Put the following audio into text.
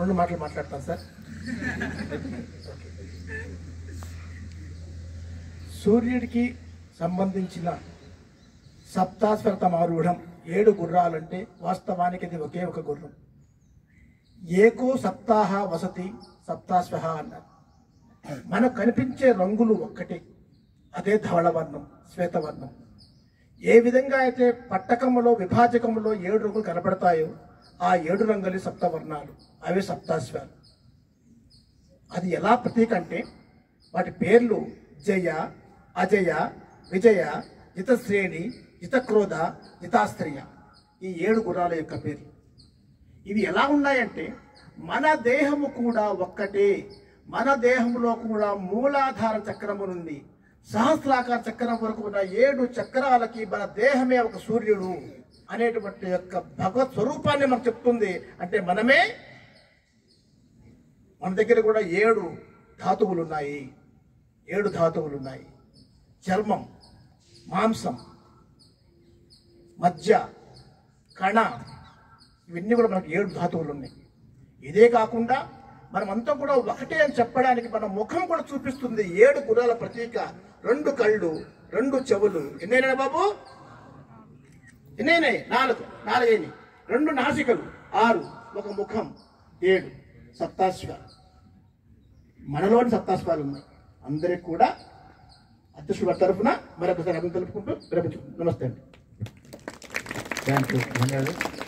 రెండు మాటలు మాట్లాడతాను సార్ సూర్యుడికి సంబంధించిన సప్తాశ్వరతమారూఢం ఏడు గుర్రాలంటే వాస్తవానికి ఇది ఒకే ఒక గుర్రం ఏకో సప్తాహ వసతి సప్తాశ్వహ అన్నారు మనకు కనిపించే రంగులు ఒక్కటే అదే ధవళవర్ణం శ్వేతవర్ణం ఏ విధంగా అయితే పట్టకములో విభాజకములో ఏడు రంగులు కనబడతాయో ఆ ఏడు రంగులు సప్తవర్ణాలు అవే సప్తాశ్వాలు అది ఎలా ప్రతీక అంటే వాటి పేర్లు జయ అజయ విజయ జితశ్రేణి జితక్రోధ జితాస్త్రియ ఈ ఏడు గుర్రాల యొక్క పేర్లు ఇవి ఎలా ఉన్నాయంటే మన దేహము కూడా ఒక్కటే మన దేహంలో కూడా మూలాధార చక్రము నుండి సహస్రాకార చక్రం వరకు ఉన్న ఏడు చక్రాలకి మన దేహమే ఒక సూర్యుడు అనేటువంటి యొక్క భగవత్ స్వరూపాన్ని మనకు చెప్తుంది అంటే మనమే మన దగ్గర కూడా ఏడు ధాతువులు ఉన్నాయి ఏడు ధాతువులు ఉన్నాయి చర్మం మాంసం మధ్య కణ ఇవన్నీ కూడా మనకు ఏడు ధాతువులు ఉన్నాయి ఇదే కాకుండా మనమంతా కూడా ఒకటే అని చెప్పడానికి మన ముఖం కూడా చూపిస్తుంది ఏడు గుణాల ప్రతీక రెండు కళ్ళు రెండు చెవులు ఎన్నైనా బాబు ఎన్నైనాయి నాలుగు నాలుగైనాయి రెండు నాసికలు ఆరు ఒక ముఖం ఏడు సప్తాశ్వ మనలోని సప్తాశ్వాలు ఉన్నాయి అందరికి కూడా అధ్యక్షుల తరఫున మరొకసారి అభివృద్ధి తెలుపుకుంటూ విరమించుకుంటాం నమస్తే అండి థ్యాంక్ యూ ధన్యవాదాలు